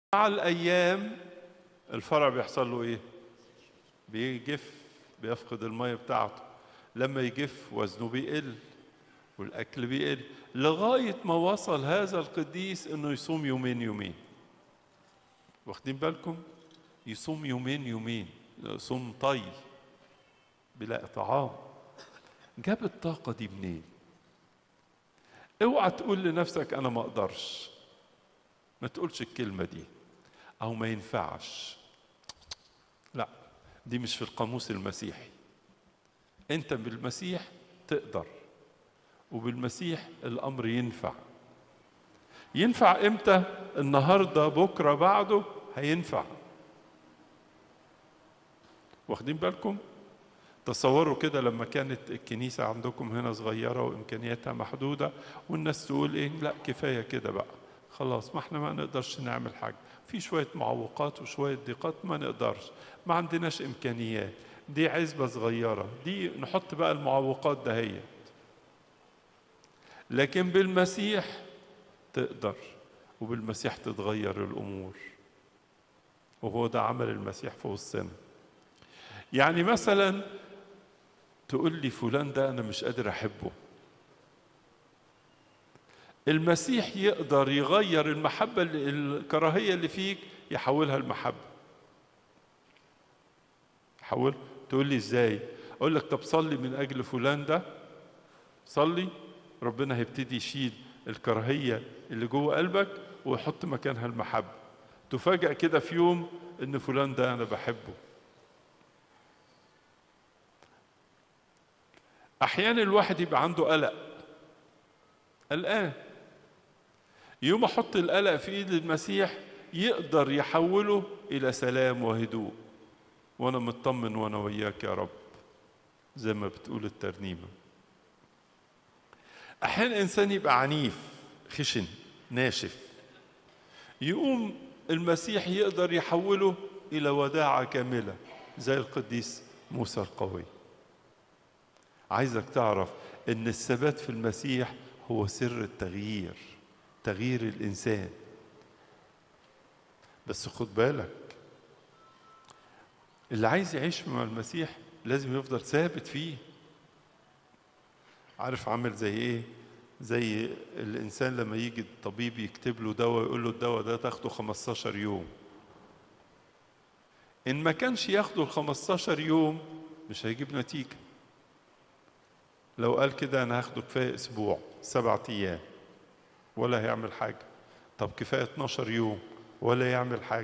مع الايام الفرع بيحصل له ايه بيجف بيفقد الميه بتاعته لما يجف وزنه بيقل والاكل بيقل لغايه ما وصل هذا القديس انه يصوم يومين يومين واخدين بالكم يصوم يومين يومين يصوم طي بلا طعام جاب الطاقه دي منين اوعى تقول لنفسك انا ما اقدرش ما تقولش الكلمه دي او ما ينفعش لا دي مش في القاموس المسيحي انت بالمسيح تقدر وبالمسيح الامر ينفع ينفع امتى النهارده بكره بعده هينفع واخدين بالكم تصوروا كده لما كانت الكنيسة عندكم هنا صغيرة وإمكانياتها محدودة والناس تقول إيه لا كفاية كده بقى خلاص ما احنا ما نقدرش نعمل حاجة في شوية معوقات وشوية ضيقات ما نقدرش ما عندناش إمكانيات دي عزبة صغيرة دي نحط بقى المعوقات دهيت لكن بالمسيح تقدر وبالمسيح تتغير الأمور وهو ده عمل المسيح في وسطنا يعني مثلا تقول لي فلان ده انا مش قادر احبه المسيح يقدر يغير المحبة اللي الكراهية اللي فيك يحولها المحبة يحول تقول لي ازاي اقول لك طب صلي من اجل فلان ده صلي ربنا هيبتدي يشيل الكراهية اللي جوه قلبك ويحط مكانها المحبة تفاجأ كده في يوم ان فلان ده انا بحبه احيانا الواحد يبقى عنده قلق قلقان يوم احط القلق في ايد المسيح يقدر يحوله الى سلام وهدوء وانا مطمن وانا وياك يا رب زي ما بتقول الترنيمه احيانا انسان يبقى عنيف خشن ناشف يقوم المسيح يقدر يحوله الى وداعه كامله زي القديس موسى القوي عايزك تعرف ان الثبات في المسيح هو سر التغيير تغيير الانسان بس خد بالك اللي عايز يعيش مع المسيح لازم يفضل ثابت فيه عارف عامل زي ايه زي الانسان لما يجي الطبيب يكتب له دواء يقول له الدواء ده تاخده 15 يوم ان ما كانش ياخده ال 15 يوم مش هيجيب نتيجه لو قال كده انا هاخده كفايه اسبوع سبعة ايام ولا هيعمل حاجه طب كفايه 12 يوم ولا يعمل حاجه